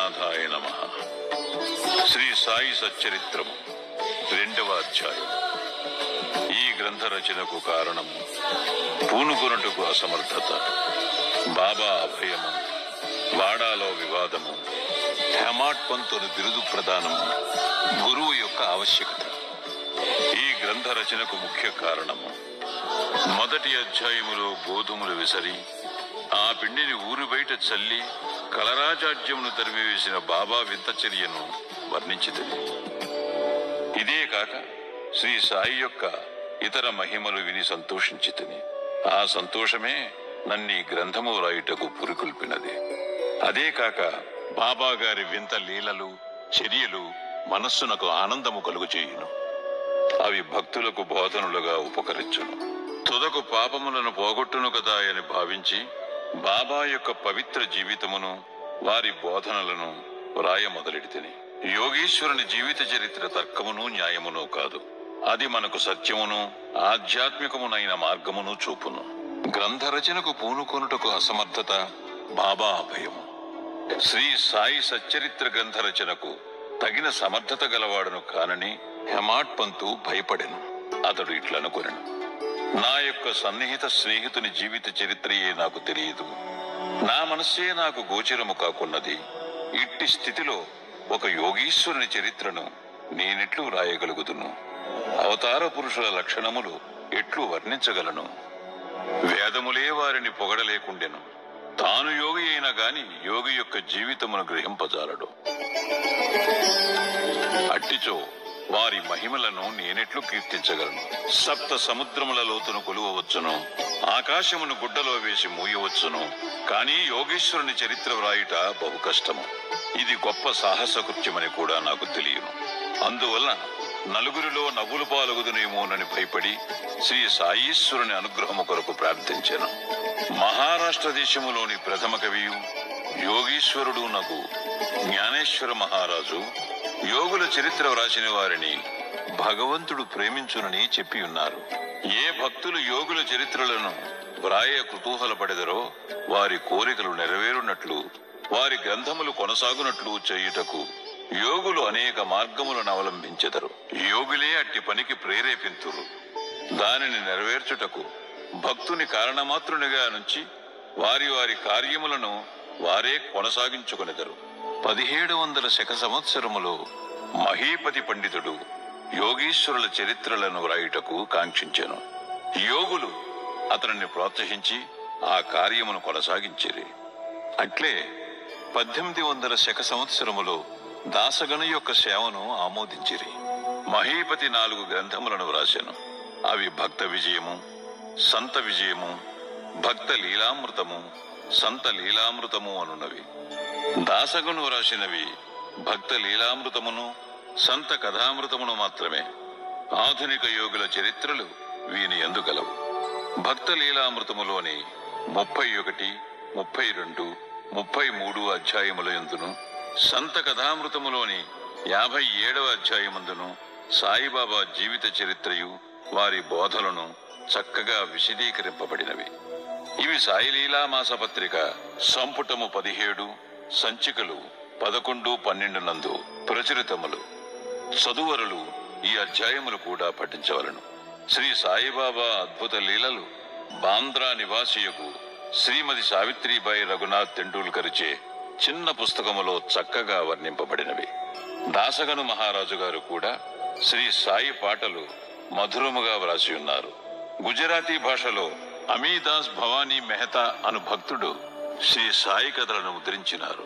సాయినాథాయ నమ శ్రీ సాయి సచ్చరిత్రము రెండవ అధ్యాయం ఈ గ్రంథ రచనకు కారణం పూనుకొనుటకు అసమర్థత బాబా అభయము వాడాలో వివాదము హెమాట్ పంతును బిరుదు ప్రదానము గురువు యొక్క ఆవశ్యకత ఈ గ్రంథ రచనకు ముఖ్య కారణము మొదటి అధ్యాయములో గోధుమలు విసరి ఆ పిండిని ఊరు బయట చల్లి కలరాజాడ్యమును తరిమివేసిన బాబా వింత చర్యను వర్ణించింది ఇదే కాక శ్రీ సాయి యొక్క ఇతర మహిమలు విని సంతోషించితిని ఆ సంతోషమే నన్ని గ్రంథము రాయుటకు పురికొల్పినది అదే కాక బాబా గారి వింత లీలలు చర్యలు మనస్సునకు ఆనందము కలుగు చేయును అవి భక్తులకు బోధనులుగా ఉపకరించును తుదకు పాపములను పోగొట్టును కదా అని భావించి బాబా యొక్క పవిత్ర జీవితమును వారి బోధనలను వ్రాయ మొదలెడితిని యోగీశ్వరుని జీవిత చరిత్ర తర్కమును న్యాయమును కాదు అది మనకు సత్యమును ఆధ్యాత్మికమునైన మార్గమును చూపును గ్రంథ రచనకు పూనుకొనుటకు అసమర్థత బాబా అభయము శ్రీ సాయి సచ్చరిత్ర గ్రంథ రచనకు తగిన సమర్థత గలవాడును కానని హెమాట్ పంతు భయపడెను అతడు ఇట్లనుకొనెను నా యొక్క సన్నిహిత స్నేహితుని జీవిత చరిత్రయే నాకు తెలియదు నా మనస్సే నాకు గోచరము కాకున్నది ఇట్టి స్థితిలో ఒక యోగీశ్వరుని చరిత్రను నేనెట్లు రాయగలుగుదును అవతార పురుషుల లక్షణములు ఎట్లు వర్ణించగలను వేదములే వారిని పొగడలేకుండెను తాను యోగి అయినా గాని యోగి యొక్క జీవితమును గ్రహింపజాలడు అట్టిచో వారి మహిమలను నేనెట్లు కీర్తించగలను సప్త సముద్రముల లోతును కొలువవచ్చును ఆకాశమును గుడ్డలో వేసి మూయవచ్చును కానీ యోగేశ్వరుని చరిత్ర వ్రాయుట బహు కష్టము ఇది గొప్ప సాహస కృత్యమని కూడా నాకు తెలియను అందువల్ల నలుగురిలో నవ్వులు పాల్గొదునేమోనని భయపడి శ్రీ సాయీశ్వరుని అనుగ్రహము కొరకు ప్రార్థించాను మహారాష్ట్ర దేశములోని ప్రథమ కవియు యోగీశ్వరుడు నగు జ్ఞానేశ్వర మహారాజు యోగుల చరిత్ర వ్రాసిన వారిని భగవంతుడు ప్రేమించునని చెప్పి ఉన్నారు ఏ భక్తులు యోగుల చరిత్రలను వ్రాయ కుతూహలపడెదరో వారి కోరికలు నెరవేరునట్లు వారి గ్రంథములు కొనసాగునట్లు చేయుటకు యోగులు అనేక మార్గములను అవలంబించెదరు యోగులే అట్టి పనికి ప్రేరేపింతురు దానిని నెరవేర్చుటకు భక్తుని కారణమాత్రునిగా నుంచి వారి వారి కార్యములను వారే కొనసాగించుకొనెదరు పదిహేడు వందల శక సంవత్సరములో మహీపతి పండితుడు యోగీశ్వరుల చరిత్రలను వ్రాయుటకు కాంక్షించెను యోగులు అతనిని ప్రోత్సహించి ఆ కార్యమును కొనసాగించిరి అట్లే పద్దెనిమిది వందల శక సంవత్సరములో దాసగణ యొక్క సేవను ఆమోదించిరి మహీపతి నాలుగు గ్రంథములను వ్రాసెను అవి భక్త విజయము సంత విజయము భక్త లీలామృతము సంత లీలామృతము అనున్నవి దాసగును వ్రాసినవి భక్త లీలామృతమును సంత కథామృతమును మాత్రమే ఆధునిక యోగుల చరిత్రలు వీని ఎందుగలవు భక్త లీలామృతములోని ముప్పై ఒకటి ముప్పై రెండు ముప్పై మూడు అధ్యాయముల ఎందును సంత కథామృతములోని యాభై ఏడవ అధ్యాయమందును సాయిబాబా జీవిత చరిత్రయు వారి బోధలను చక్కగా విశదీకరింపబడినవి ఇవి సాయిలీలా మాసపత్రిక సంపుటము పదిహేడు సంచికలు పదకొండు పన్నెండు నందు ప్రచురితములు చదువరులు ఈ అధ్యాయములు కూడా పఠించవలను శ్రీ సాయిబాబా అద్భుత లీలలు బాంద్రా నివాసియకు శ్రీమతి సావిత్రిబాయి రఘునాథ్ తెండూల్కర్చే చిన్న పుస్తకములో చక్కగా వర్ణింపబడినవి దాసగను మహారాజు గారు కూడా శ్రీ సాయి పాటలు మధురముగా వ్రాసి ఉన్నారు గుజరాతీ భాషలో అమీదాస్ భవానీ మెహతా అను భక్తుడు శ్రీ సాయి కథలను ముద్రించినారు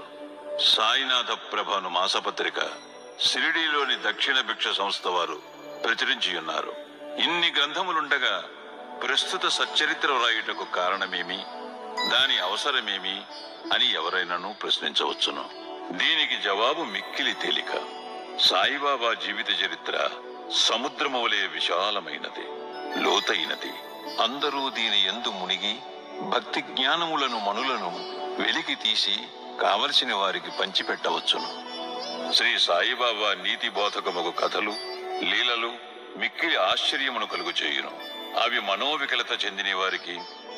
సాయినాథ ప్రభను మాసపత్రిక షిరిడీలోని దక్షిణ భిక్ష సంస్థ వారు ప్రచురించి ఉన్నారు ఇన్ని గ్రంథములుండగా ప్రస్తుత సచ్చరిత్ర వ్రాయుటకు కారణమేమి దాని అవసరమేమి అని ఎవరైనాను ప్రశ్నించవచ్చును దీనికి జవాబు మిక్కిలి తేలిక సాయిబాబా జీవిత చరిత్ర సముద్రము వలె విశాలమైనది లోతైనది అందరూ దీని ఎందు మునిగి భక్తి జ్ఞానములను మనులను వెలికి తీసి కావలసిన వారికి పంచిపెట్టవచ్చును శ్రీ సాయిబాబా నీతి బోధకముగు కథలు లీలలు మిక్కిలి ఆశ్చర్యమును కలుగు చేయును అవి మనోవికలత చెందిన వారికి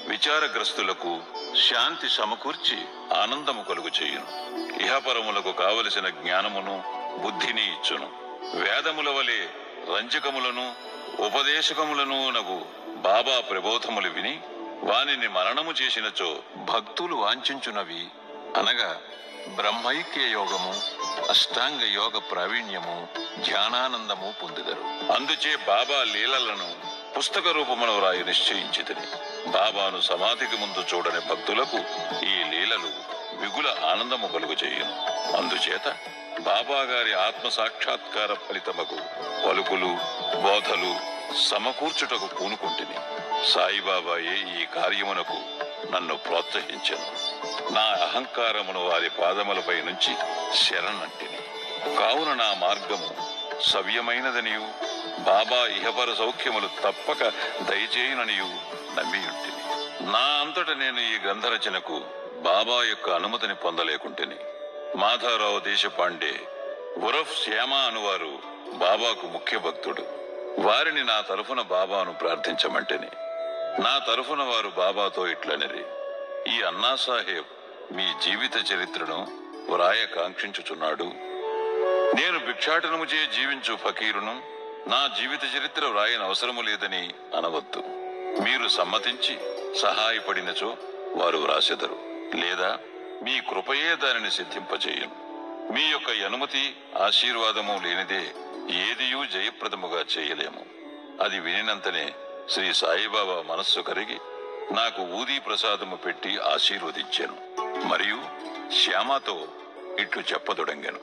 విచారగ్రస్తులకు శాంతి సమకూర్చి ఆనందము కలుగు చేయును ఇహపరములకు కావలసిన జ్ఞానమును బుద్ధిని ఇచ్చును వేదముల వలె రంజకములను ఉపదేశకములను నగు బాబా ప్రబోధములు విని వానిని మరణము చేసినచో భక్తులు వాంఛించునవి అనగా బ్రహ్మైక్య యోగము అష్టాంగ యోగ ప్రావీణ్యము ధ్యానానందము పొందుదరు అందుచే బాబా లీలలను పుస్తక రూపమును రాయి నిశ్చయించితిని బాబాను సమాధికి ముందు చూడని భక్తులకు ఈ లీలలు మిగుల ఆనందము కలుగు చేయును అందుచేత బాబా గారి ఆత్మ సాక్షాత్కార ఫలితమగు పలుకులు బోధలు సమకూర్చుటకు పూనుకుంటుని సాయిబాబాయే ఈ కార్యమునకు నన్ను ప్రోత్సహించను నా అహంకారమును వారి పాదములపై నుంచి శరణంటిని కావున నా మార్గము సవ్యమైనదనియు బాబా ఇహపర సౌఖ్యములు తప్పక దయచేయుననియు నమ్మియుంటిని నా అంతట నేను ఈ గ్రంథరచనకు బాబా యొక్క అనుమతిని పొందలేకుంటేని మాధారావు దేశపాండే ఉరఫ్ శ్యామ అనువారు బాబాకు ముఖ్య భక్తుడు వారిని నా తరఫున బాబాను ప్రార్థించమంటేని నా తరఫున వారు బాబాతో ఇట్లనిరి ఈ అన్నా సాహెబ్ మీ జీవిత చరిత్రను వ్రాయ కాంక్షించుచున్నాడు నేను భిక్షాటనము చే జీవించు ఫకీరును నా జీవిత చరిత్ర వ్రాయని అవసరము లేదని అనవద్దు మీరు సమ్మతించి సహాయపడినచో వారు వ్రాసెదరు లేదా మీ కృపయే దానిని సిద్ధింపచేయను మీ యొక్క అనుమతి ఆశీర్వాదము లేనిదే ఏదియూ జయప్రదముగా చేయలేము అది వినినంతనే శ్రీ సాయిబాబా మనస్సు కరిగి నాకు ఊదీ ప్రసాదము పెట్టి ఆశీర్వదించాను మరియు శ్యామతో ఇట్లు చెప్పదొడంగాను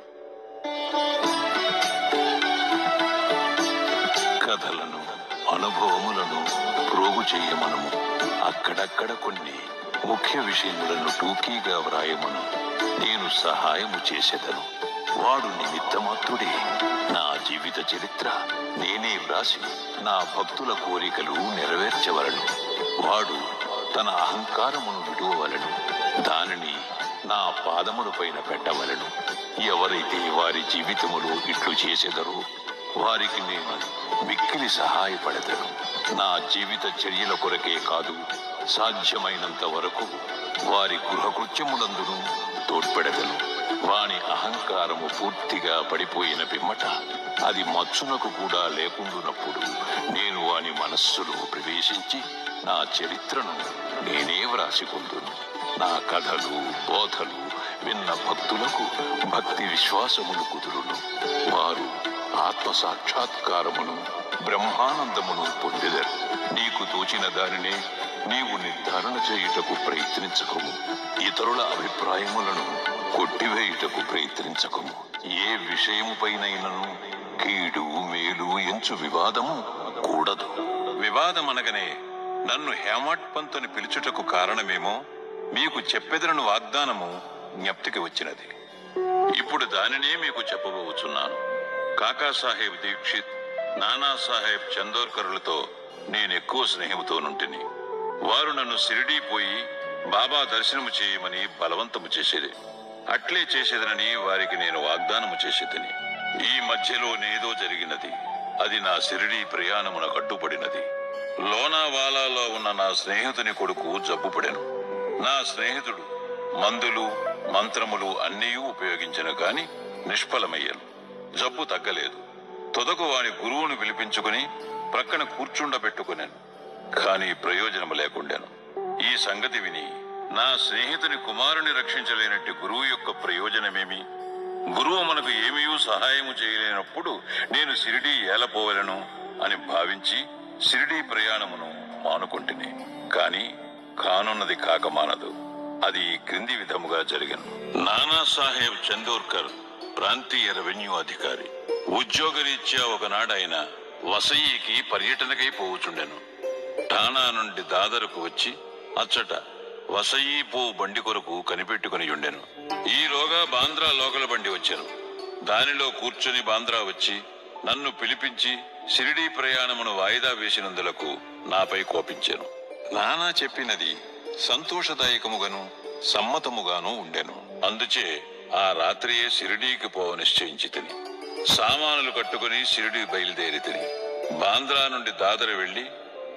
కథలను అనుభవములను ప్రోగు చేయమనము అక్కడక్కడ కొన్ని ముఖ్య విషయములను టూకీగా వ్రాయమను నేను సహాయము చేసేదను వాడు నిమిత్తమాత్రుడే నా జీవిత చరిత్ర నేనే వ్రాసి నా భక్తుల కోరికలు నెరవేర్చవలను వాడు తన అహంకారమును విడువవలను దానిని నా పాదముల పైన పెట్టవలను ఎవరైతే వారి జీవితములో ఇట్లు చేసెదరో వారికి నేను మిక్కిలి సహాయపడదను నా జీవిత చర్యల కొరకే కాదు సాధ్యమైనంత వరకు వారి గృహకృత్యములందును తోడ్పెడదను వాని అహంకారము పూర్తిగా పడిపోయిన పిమ్మట అది మచ్చునకు కూడా లేకుండునప్పుడు నేను వాని మనస్సులో ప్రవేశించి నా చరిత్రను నేనే వ్రాసికుందును నా కథలు బోధలు విన్న భక్తులకు భక్తి విశ్వాసములు కుదురును వారు ఆత్మ సాక్షాత్కారమును బ్రహ్మానందమును పొందెదరు నీకు తోచిన దానినే నీవు నిర్ధారణ చేయుటకు ప్రయత్నించకము ఇతరుల అభిప్రాయములను కొట్టివేయుటకు ప్రయత్నించకము ఏ విషయముపైనైనను కీడు మేలు ఎంచు వివాదము కూడదు వివాదం అనగానే నన్ను హేమాట్ పంతుని పిలుచుటకు కారణమేమో మీకు చెప్పెదరను వాగ్దానము జ్ఞప్తికి వచ్చినది ఇప్పుడు దానినే మీకు చెప్పబోచున్నాను కాకాసాహెబ్ దీక్షిత్ నానాసాహెబ్ చందోర్కరులతో నేను ఎక్కువ స్నేహంతో నుంటిని వారు నన్ను సిరిడీ పోయి బాబా దర్శనము చేయమని బలవంతము చేసేది అట్లే చేసేదనని వారికి నేను వాగ్దానము చేసేదని ఈ మధ్యలో నేదో జరిగినది అది నా సిరిడీ ప్రయాణమునకు అడ్డుపడినది లోనావాలాలో ఉన్న నా స్నేహితుని కొడుకు జబ్బుపడెను నా స్నేహితుడు మందులు మంత్రములు అన్నీ ఉపయోగించను గాని నిష్ఫలమయ్యాను జబ్బు తగ్గలేదు తొదకు వాని గురువును పిలిపించుకుని ప్రక్కన కూర్చుండబెట్టుకున్నాను కాని ప్రయోజనము లేకుండాను ఈ సంగతి విని నా స్నేహితుని కుమారుని రక్షించలేనట్టి గురువు యొక్క ప్రయోజనమేమి గురువు మనకు ఏమీ సహాయము చేయలేనప్పుడు నేను సిరిడి ఏలపోవలను అని భావించి సిరిడి ప్రయాణమును మానుకుంటుని కాని కానున్నది కాక మానదు అది ఈ క్రింది విధముగా జరిగిన నానా సాహెబ్ చందోర్కర్ ప్రాంతీయ రెవెన్యూ అధికారి ఉద్యోగరీత్యా ఒకనాడు ఆయన వసయ్యికి పర్యటనకై పోవుచుండెను ఠాణా నుండి దాదరకు వచ్చి అచ్చట వసయి పువ్వు బండి కొరకు కనిపెట్టుకుని ఉండెను ఈలోగా బాంద్రా లోకల బండి వచ్చాను దానిలో కూర్చుని బాంద్రా వచ్చి నన్ను పిలిపించి షిరిడీ ప్రయాణమును వాయిదా వేసినందులకు నాపై కోపించాను నానా చెప్పినది సంతోషదాయకముగాను సమ్మతముగాను ఉండెను అందుచే ఆ రాత్రియే షిరిడీకి పోవ నిశ్చయించి తిని సామానులు కట్టుకుని షిరిడి బయలుదేరి తిని బాంద్రా నుండి దాదర వెళ్లి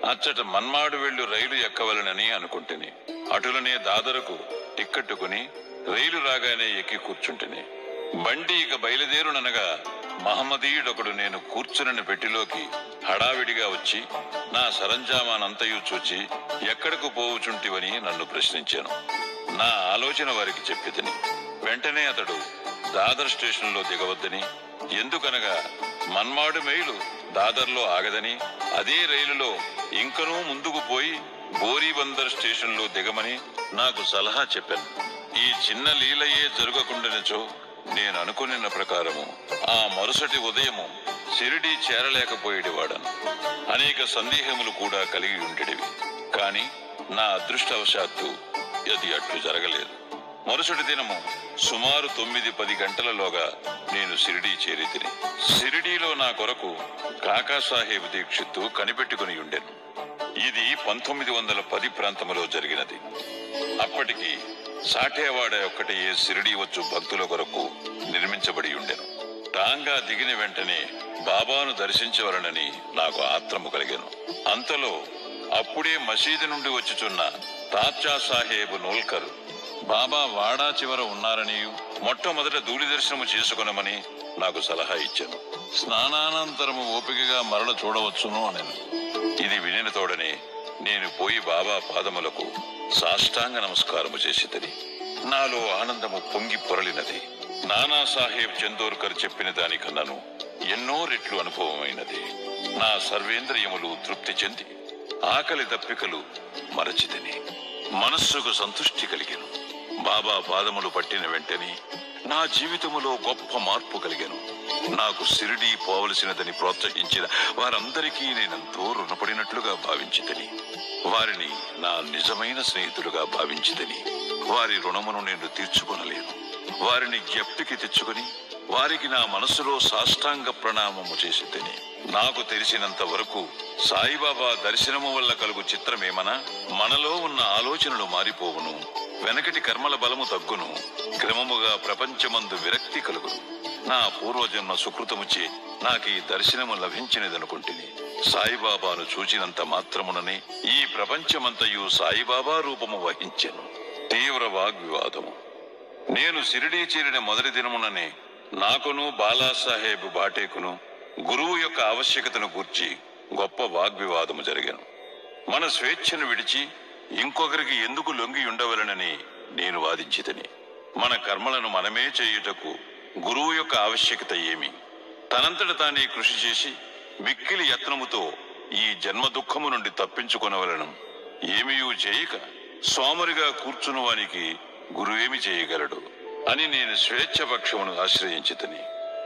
అచ్చట మన్మాడు వెళ్ళు రైలు ఎక్కవలనని అనుకుంటుని అటులనే దాదరకు టిక్కెట్టు కొని రైలు రాగానే ఎక్కి కూర్చుంటిని బండి ఇక బయలుదేరుననగా మహమ్మదీయుడొకడు నేను కూర్చునని పెట్టిలోకి హడావిడిగా వచ్చి నా సరంజామానంతయు చూచి ఎక్కడకు పోవుచుంటివని నన్ను ప్రశ్నించాను నా ఆలోచన వారికి చెప్పితిని వెంటనే అతడు దాదర్ స్టేషన్లో దిగవద్దని ఎందుకనగా మన్మాడు మైలు దాదర్లో ఆగదని అదే రైలులో ఇంకనూ ముందుకు పోయి బోరీబందర్ స్టేషన్లో దిగమని నాకు సలహా చెప్పాను ఈ చిన్న లీలయే జరగకుండానిచో నేను అనుకున్న ప్రకారము ఆ మరుసటి ఉదయము షిరిడి చేరలేకపోయేవాడను అనేక సందేహములు కూడా కలిగి ఉండేవి కాని నా అదృష్టవశాత్తు అది అట్లు జరగలేదు మరుసటి దినము సుమారు తొమ్మిది పది గంటలలోగా నేను షిరిడీ చేరి తిని షిరిడీలో నా కొరకు కాకాసాహేబ్ దీక్షిత్తు కనిపెట్టుకుని ఉండెను ఇది పంతొమ్మిది వందల పది ప్రాంతములో జరిగినది అప్పటికి సాఠేవాడ ఒక్కటి ఏ సిరిడి వచ్చు భక్తుల కొరకు నిర్మించబడి ఉండెను టాంగా దిగిన వెంటనే బాబాను దర్శించవలనని నాకు ఆత్రము కలిగెను అంతలో అప్పుడే మసీదు నుండి వచ్చుచున్న తాత్యా సాహేబ్ నోల్కర్ బాబా వాడా చివర ఉన్నారని మొట్టమొదట ధూళి దర్శనము చేసుకునమని నాకు సలహా ఇచ్చాను స్నానానంతరము ఓపికగా మరల చూడవచ్చును అనెను ఇది వినిన తోడనే నేను పోయి బాబా పాదములకు సాష్టాంగ నమస్కారము చేసిదని నాలో ఆనందము పొంగి పొరలినది నానా సాహెబ్ చందోర్కర్ చెప్పిన దానికన్నాను ఎన్నో రెట్లు అనుభవమైనది నా సర్వేంద్రియములు తృప్తి చెంది ఆకలి దప్పికలు మరచితిని మనస్సుకు సంతృష్టి కలిగెను బాబా పాదములు పట్టిన వెంటనే నా జీవితములో గొప్ప మార్పు కలిగెను నాకు సిరిడి పోవలసినదని ప్రోత్సహించిన వారందరికీ నేనెంతో రుణపడినట్లుగా భావించితని వారిని నా నిజమైన స్నేహితులుగా భావించితని వారి రుణమును నేను తీర్చుకొనలేను వారిని జ్ఞప్తికి తెచ్చుకొని వారికి నా మనసులో సాష్టాంగ ప్రణామము చేసితని నాకు తెలిసినంత వరకు సాయిబాబా దర్శనము వల్ల కలుగు చిత్రమేమనా మనలో ఉన్న ఆలోచనలు మారిపోవును వెనకటి కర్మల బలము తగ్గును క్రమముగా ప్రపంచమందు విరక్తి కలుగును నా పూర్వజన్మ సుకృతముచే నాకు ఈ దర్శనము లభించినదనుకుంటుని సాయిబాబాను చూచినంత మాత్రముననే ఈ ప్రపంచమంతయు సాయిబాబా రూపము వహించెను తీవ్ర వాగ్వివాదము నేను సిరిడీ చేరిన మొదటి దినముననే నాకును బాలాసాహెబ్ బాటేకును గురువు యొక్క ఆవశ్యకతను గూర్చి గొప్ప వాగ్వివాదము జరిగాను మన స్వేచ్ఛను విడిచి ఇంకొకరికి ఎందుకు లొంగి ఉండవలనని నేను వాదించితని మన కర్మలను మనమే చేయుటకు గురువు యొక్క ఆవశ్యకత ఏమి తనంతట తానే కృషి చేసి మిక్కిలి యత్నముతో ఈ జన్మ దుఃఖము నుండి తప్పించుకొనవలను ఏమీయూ చేయక సోమరిగా కూర్చుని వానికి గురువేమి చేయగలడు అని నేను స్వేచ్ఛపక్షమును ఆశ్రయించితని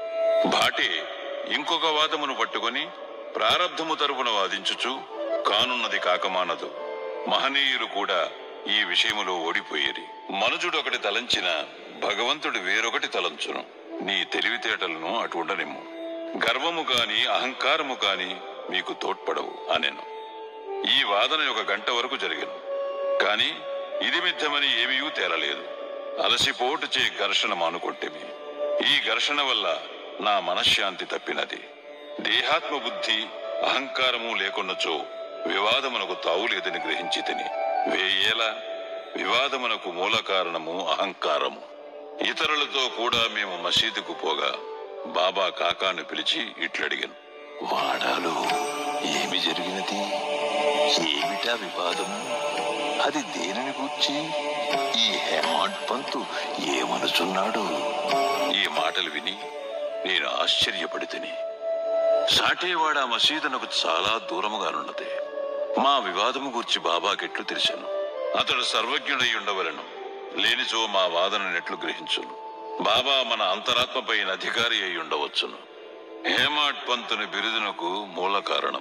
భాటే ఇంకొక వాదమును పట్టుకొని ప్రారబ్ధము తరపున వాదించుచు కానున్నది కాకమానదు మహనీయులు కూడా ఈ విషయములో ఓడిపోయేది మనుజుడు ఒకటి తలంచిన భగవంతుడు వేరొకటి తలంచును నీ తెలివితేటలను అటు ఉండనిమ్ము గర్వము గాని అహంకారము గాని మీకు తోడ్పడవు అనెను ఈ వాదన ఒక గంట వరకు జరిగను కాని ఇది మిథ్యమని ఏమీ తేలలేదు అలసిపోటు చే ఘర్షణ మానుకొంటిమి ఈ ఘర్షణ వల్ల నా మనశ్శాంతి తప్పినది దేహాత్మ బుద్ధి అహంకారము లేకున్నచో వివాదమునకు తావులేదని గ్రహించి తిని వేయేలా వివాదమునకు మూల కారణము అహంకారము ఇతరులతో కూడా మేము మసీదుకు పోగా బాబా కాకాను పిలిచి ఇట్లడిగాను వాడాలో ఏమి జరిగినది ఏమిటా వివాదము అది దేనిని గూర్చి ఈ హేమాడ్ పంతు ఏమనుచున్నాడు ఈ మాటలు విని నేను ఆశ్చర్యపడి తిని సాటేవాడ మసీదునకు చాలా దూరముగానున్నది మా వివాదము గూర్చి బాబాకెట్లు తెలిసాను అతడు సర్వజ్ఞుడై ఉండవలను లేనిచో మా వాదన నెట్లు గ్రహించును బాబా మన అంతరాత్మపైన అధికారి అయి ఉండవచ్చును హేమాడ్ పంతుని బిరుదునకు మూల కారణం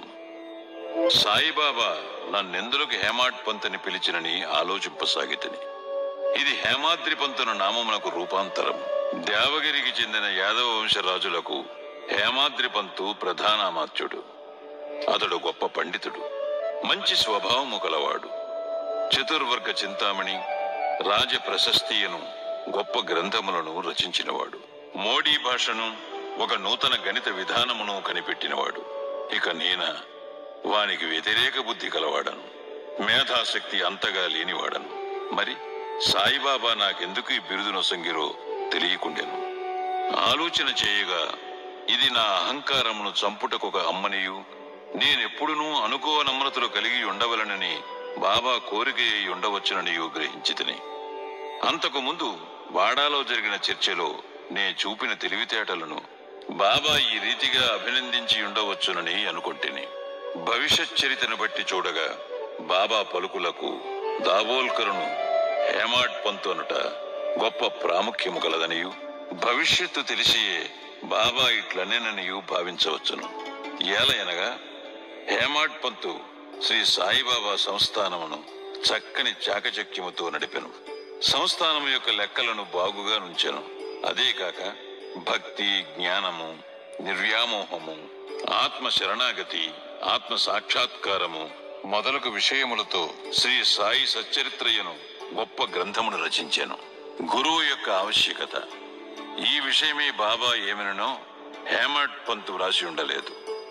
సాయిబాబా నన్నెందులకు హేమాడ్ పంతుని పిలిచినని ఆలోచింపసాగితని ఇది హేమాద్రి పంతున నామమునకు రూపాంతరం దేవగిరికి చెందిన యాదవ వంశరాజులకు హేమాద్రి పంతు ప్రధానామాత్యుడు అతడు గొప్ప పండితుడు మంచి స్వభావము కలవాడు చతుర్వర్గ చింతామణి రాజ ప్రశస్తియను గొప్ప గ్రంథములను రచించినవాడు మోడీ భాషను ఒక నూతన గణిత విధానమును కనిపెట్టినవాడు ఇక నేన వానికి వ్యతిరేక బుద్ధి కలవాడను మేధాశక్తి అంతగా లేనివాడను మరి సాయిబాబా నాకెందుకు ఈ బిరుదు నొసంగిరో తెలియకుండెను ఆలోచన చేయగా ఇది నా అహంకారమును చంపుటకొక అమ్మనియు నేనెప్పుడునూ అనుకోవ నమ్రతలు కలిగి ఉండవలనని బాబా కోరిక అయి ఉండవచ్చుననియు గ్రహించితిని అంతకు ముందు వాడాలో జరిగిన చర్చలో నే చూపిన తెలివితేటలను బాబా ఈ రీతిగా అభినందించి ఉండవచ్చునని అనుకుంటుని భవిష్యత్ చరితను బట్టి చూడగా బాబా పలుకులకు దాబోల్కరును హేమాడ్ పంతోనుట గొప్ప ప్రాముఖ్యము కలదనియు భవిష్యత్తు తెలిసియే బాబా ఇట్లనేననియు భావించవచ్చును ఏలయనగా హేమాడ్ పంతు శ్రీ సాయిబాబా సంస్థానమును చక్కని చాకచక్యముతో నడిపెను సంస్థానం యొక్క లెక్కలను బాగుగా నుంచెను అదే కాక భక్తి జ్ఞానము నిర్వ్యామోహము ఆత్మ శరణాగతి ఆత్మ సాక్షాత్కారము మొదలగు విషయములతో శ్రీ సాయి సచ్చరిత్రయను గొప్ప గ్రంథమును రచించాను గురువు యొక్క ఆవశ్యకత ఈ విషయమే బాబా ఏమినో హేమట్ పంతు వ్రాసి ఉండలేదు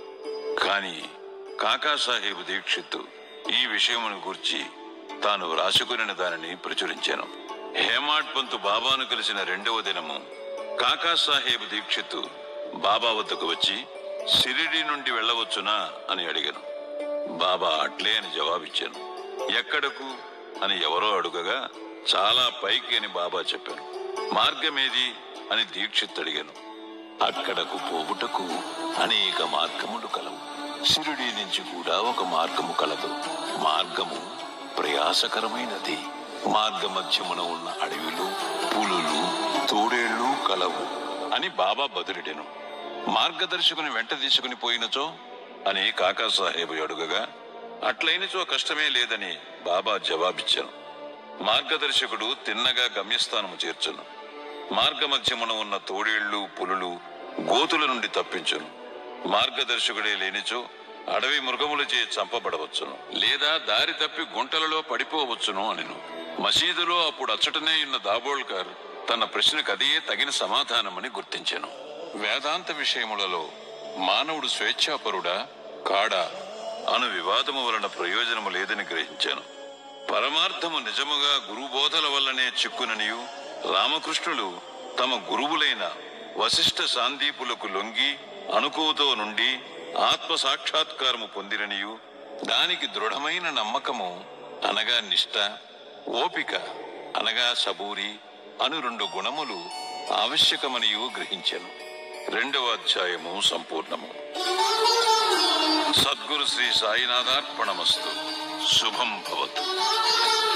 కాని కాకాసాహేబు దీక్షిత్ ఈ విషయమును గూర్చి తాను వ్రాసుకుని దానిని ప్రచురించాను హేమాడ్ పంతు బాబాను కలిసిన రెండవ దినము కాకాసాహేబు దీక్షిత్ బాబా వద్దకు వచ్చి సిరిడి నుండి వెళ్ళవచ్చునా అని అడిగాను బాబా అట్లే అని జవాబిచ్చాను ఎక్కడకు అని ఎవరో అడుగగా చాలా పైకి అని బాబా చెప్పాను మార్గమేది అని దీక్షిత్ అడిగాను అక్కడకు పోవుటకు అనేక మార్గములు కలవు సిరుడి నుంచి కూడా ఒక మార్గము కలదు మార్గము ప్రయాసకరమైనది మార్గ మధ్యమున ఉన్న అడవిలు పులులు తోడేళ్లు కలవు అని బాబా బదులిడెను మార్గదర్శకుని వెంట తీసుకుని పోయినచో అని కాకాసాహేబు అడుగగా అట్లయినచో కష్టమే లేదని బాబా జవాబిచ్చాను మార్గదర్శకుడు తిన్నగా గమ్యస్థానము చేర్చును మార్గమధ్యమున ఉన్న తోడేళ్లు పులులు గోతుల నుండి తప్పించును మార్గదర్శకుడే లేనిచో అడవి మృగములచే చంపబడవచ్చును లేదా దారి తప్పి గుంటలలో పడిపోవచ్చును అనిను మసీదులో అప్పుడు అచ్చటనే ఉన్న దాబోల్కర్ తన ప్రశ్నకు అదే తగిన సమాధానమని గుర్తించెను వేదాంత విషయములలో మానవుడు స్వేచ్ఛాపరుడా కాడా అను వివాదము వలన ప్రయోజనము లేదని గ్రహించాను పరమార్థము నిజముగా గురుబోధల వల్లనే చిక్కుననియు రామకృష్ణులు తమ గురువులైన వశిష్ఠ సాందీపులకు లొంగి అనుకోతో నుండి ఆత్మ సాక్షాత్కారము పొందిరనియు దానికి దృఢమైన నమ్మకము అనగా నిష్ట ఓపిక అనగా సబూరి అను రెండు గుణములు ఆవశ్యకమనియు గ్రహించెను రెండవ అధ్యాయము సంపూర్ణము సద్గురు శ్రీ సాయినాథార్పణమస్తు శుభం భవతు